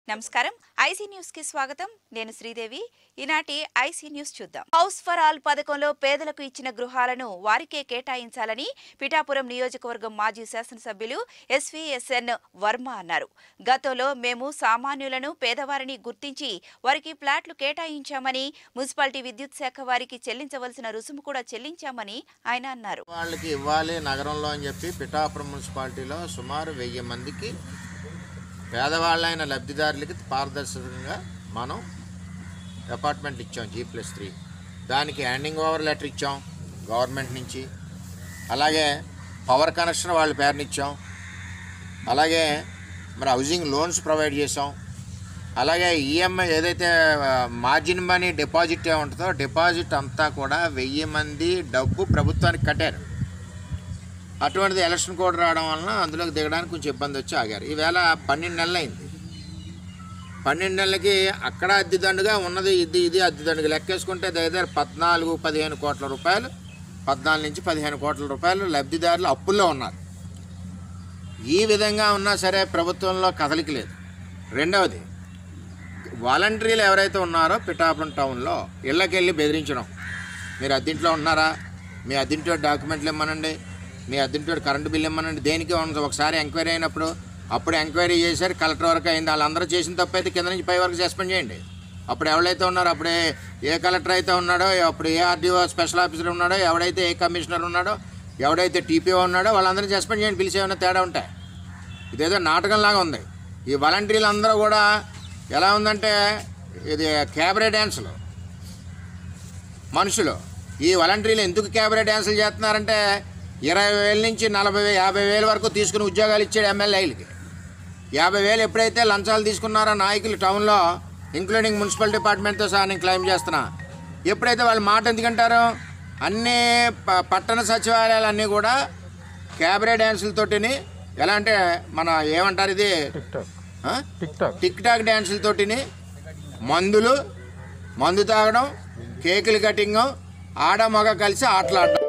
నమస్కారం IC news కి స్వాగతం నేను శ్రీదేవి ఈనాటి ఐసీ న్యూస్ చూద్దాం హౌస్ ఫర్ ఆల్ పథకంలో పేదలకు ఇచ్చిన గృహాలను వారికే కేటాయించాలని పిఠాపురం నియోజకవర్గం మాజీ శాసనసభ్యులు ఎస్వీఎస్ఎన్ వర్మ అన్నారు గతంలో మేము సామాన్యులను పేదవారిని గుర్తించి వారికి ప్లాట్లు కేటాయించామని మున్సిపాలిటీ విద్యుత్ శాఖ వారికి చెల్లించవలసిన రుసుము కూడా చెల్లించామని ఆయన అన్నారు వాళ్ళకి ఇవ్వాలి నగరంలో అని చెప్పి పిఠాపురం మున్సిపాలిటీలో సుమారు వెయ్యి మందికి పేదవాళ్ళైన లబ్ధిదారులకి పారదర్శకంగా మనం అపార్ట్మెంట్లు ఇచ్చాం జీ ప్లస్ త్రీ దానికి హ్యాండింగ్ ఓవర్ లెటర్ ఇచ్చాం గవర్నమెంట్ నుంచి అలాగే పవర్ కనెక్షన్ వాళ్ళ పేరునిచ్చాం అలాగే మరి హౌసింగ్ లోన్స్ ప్రొవైడ్ చేసాం అలాగే ఈఎంఐ ఏదైతే మార్జిన్ మనీ డిపాజిట్ ఉంటుందో డిపాజిట్ అంతా కూడా వెయ్యి మంది డబ్బు ప్రభుత్వానికి కట్టారు అటువంటిది ఎలక్షన్ కోడ్ రావడం వలన అందులోకి దిగడానికి కొంచెం ఇబ్బంది వచ్చి ఆగారు ఈవేళ పన్నెండు నెలలు అయింది పన్నెండు నెలలకి అక్కడ అద్దెదండుగా ఉన్నది ఇది ఇది అద్దెదండుగా లెక్కేసుకుంటే దగ్గర పద్నాలుగు పదిహేను కోట్ల రూపాయలు పద్నాలుగు నుంచి పదిహేను కోట్ల రూపాయలు లబ్ధిదారులు అప్పుల్లో ఉన్నారు ఈ విధంగా ఉన్నా సరే ప్రభుత్వంలో కదలిక లేదు రెండవది వాలంటీర్లు ఎవరైతే ఉన్నారో పిఠాపురం టౌన్లో ఇళ్ళకెళ్ళి బెదిరించడం మీరు అద్దెంట్లో ఉన్నారా మీ అద్దెంట్లో డాక్యుమెంట్లు ఇమ్మనండి మీ అద్దెంట్లో కరెంటు బిల్ ఇమ్మనండి దేనికి ఉండదు ఒకసారి ఎంక్వైరీ అయినప్పుడు అప్పుడు ఎంక్వైరీ చేశారు కలెక్టర్ వరకు అయింది వాళ్ళందరూ చేసిన తప్పు అయితే కింద నుంచి పై వరకు సస్పెండ్ చేయండి అప్పుడు ఎవరైతే ఉన్నారో అప్పుడే ఏ కలెక్టర్ అయితే ఉన్నాడో అప్పుడు ఏ ఆర్డీఓ స్పెషల్ ఆఫీసర్ ఉన్నాడో ఎవడైతే ఏ కమిషనర్ ఉన్నాడో ఎవడైతే టీపీఓ ఉన్నాడో వాళ్ళందరినీ సస్పెండ్ చేయండి పిలిచి ఏమైనా తేడా ఉంటాయి ఇదేదో నాటకంలాగా ఉంది ఈ వాలంటీర్లు అందరూ కూడా ఎలా ఉందంటే ఇది క్యాబరే డ్యాన్సులు మనుషులు ఈ వాలంటీర్లు ఎందుకు క్యాబరే డ్యాన్సులు చేస్తున్నారంటే ఇరవై వేల నుంచి నలభై వే యాభై వేల వరకు తీసుకుని ఉద్యోగాలు ఇచ్చాడు ఎమ్మెల్యేలకి యాభై వేలు ఎప్పుడైతే లంచాలు తీసుకున్నారో నాయకులు టౌన్లో ఇంక్లూడింగ్ మున్సిపల్ డిపార్ట్మెంట్తో సహా నేను క్లెయిమ్ చేస్తున్నా ఎప్పుడైతే వాళ్ళ మాట ఎందుకంటారు అన్ని ప- పట్టణ సచివాలయాలు అన్నీ కూడా క్యాబరే డ్యాన్సులతోటిని ఎలా అంటే మన ఏమంటారు ఇది ఆ? టిక్ టాక్ డ్యాన్సులతోటిని మందులు మందు తాగడం కేకులు కటింగ్ ఆడ మగ కలిసి ఆటలాడడం